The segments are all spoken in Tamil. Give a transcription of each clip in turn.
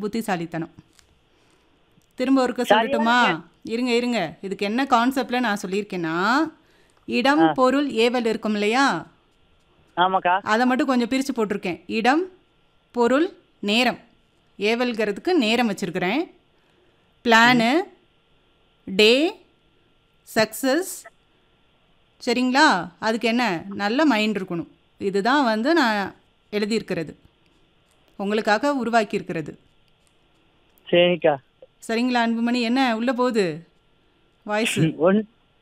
புத்திசாலித்தனம் திரும்ப ஒருக்க சொல்லட்டுமா இருங்க இருங்க இதுக்கு என்ன கான்செப்டில் நான் சொல்லியிருக்கேன்னா இடம் பொருள் ஏவல் இருக்கும் இல்லையா ஆமாக்கா அதை மட்டும் கொஞ்சம் பிரித்து போட்டிருக்கேன் இடம் பொருள் நேரம் ஏவல்கிறதுக்கு நேரம் வச்சுருக்கிறேன் பிளானு டே சக்ஸஸ் சரிங்களா அதுக்கு என்ன நல்ல மைண்ட் இருக்கணும் இதுதான் வந்து நான் எழுதியிருக்கிறது உங்களுக்காக உருவாக்கியிருக்கிறது சரிக்கா சரிங்களா அன்புமணி என்ன உள்ளே போகுது வாய்ஸு ஒன்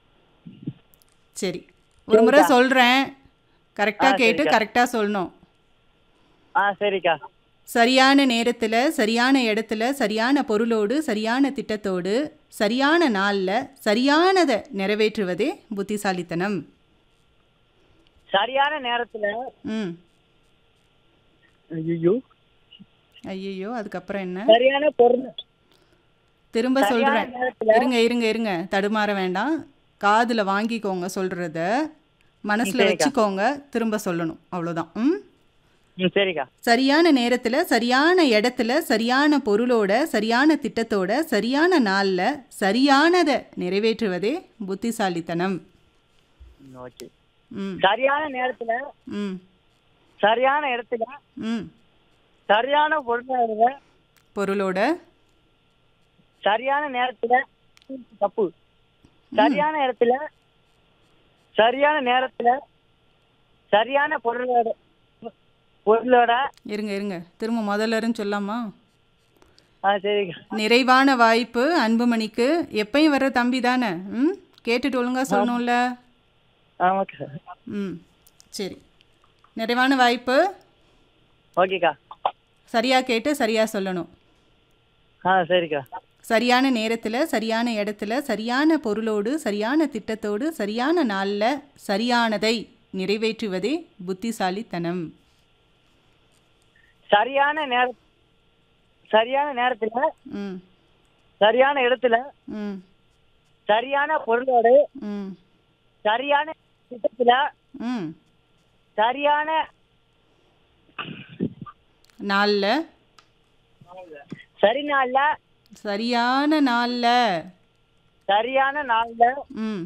சரி ஒரு முறை சொல்கிறேன் கரெக்டாக கேட்டு கரெக்டாக சொல்லணும் ஆ சரிக்கா சரியான நேரத்தில் சரியான இடத்துல சரியான பொருளோடு சரியான திட்டத்தோடு சரியான நாளில் சரியானதை நிறைவேற்றுவதே புத்திசாலித்தனம் சரியான நேரத்துல ம் ஐயோ ஐயோ அதுக்கப்புறம் என்ன சரியான பொருள் திரும்ப சரியான சொல்கிறேன் நேரத்துல இருங்க இருங்க இருங்க தடுமாற வேண்டாம் காதில் வாங்கிக்கோங்க சொல்கிறத மனசில் வச்சுக்கோங்க திரும்ப சொல்லணும் அவ்வளோதான் ம் ம் சரிக்கா சரியான நேரத்தில் சரியான இடத்துல சரியான பொருளோட சரியான திட்டத்தோட சரியான நாளில் சரியானதை நிறைவேற்றுவதே புத்திசாலித்தனம் ஓகே ம் சரியான நேரத்துல ம் சரியான இடத்துல ம் சரியான பொருளாதார பொருளோட சரியான நேரத்துல தப்பு சரியான இடத்துல சரியான நேரத்துல சரியான பொருளோட பொருளோட இருங்க இருங்க திரும்ப முதல்ல இருந்து சொல்லாமா ஆ சரிக்கா நிறைவான வாய்ப்பு அன்புமணிக்கு எப்பயும் வர்ற தம்பி தானே ம் கேட்டுட்டு ஒழுங்கா சொல்லணும்ல ஆமாக்கா ம் சரி நிறைவான வாய்ப்பு ஓகேக்கா சரியாக கேட்டு சரியாக சொல்லணும் ஆ சரிக்கா சரியான நேரத்தில் சரியான இடத்துல சரியான பொருளோடு சரியான திட்டத்தோடு சரியான நாளில் சரியானதை நிறைவேற்றுவதே புத்திசாலித்தனம் சரியான நேர சரியான நேரத்துல ம் சரியான இடத்துல ம் சரியான பொருளோட ம் சரியான திட்டத்துல ம் சரியான நாளில் சரி நாள்ல சரியான நாளில் சரியான நாள்ல ம்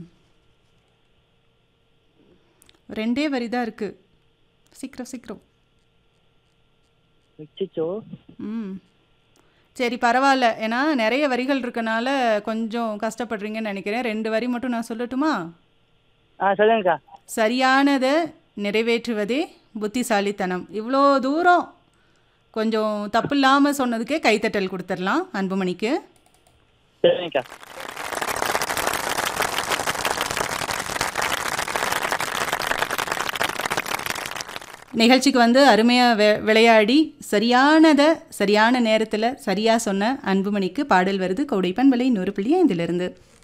ரெண்டே வரி தான் இருக்குது சீக்கிரம் சீக்கிரம் வச்சுச்சோ ம் சரி பரவாயில்ல ஏன்னா நிறைய வரிகள் இருக்கனால கொஞ்சம் கஷ்டப்படுறீங்கன்னு நினைக்கிறேன் ரெண்டு வரி மட்டும் நான் சொல்லட்டுமா ஆ சொல்லுங்கக்கா சரியானதை நிறைவேற்றுவதே புத்திசாலித்தனம் இவ்வளோ தூரம் கொஞ்சம் தப்பு இல்லாமல் சொன்னதுக்கே கைத்தட்டல் கொடுத்துடலாம் அன்புமணிக்கு சரிங்கக்கா நிகழ்ச்சிக்கு வந்து அருமையாக வெ விளையாடி சரியானதை சரியான நேரத்தில் சரியாக சொன்ன அன்புமணிக்கு பாடல் வருது கோடைப்பன் விலை நூறு புள்ளி ஐந்திலிருந்து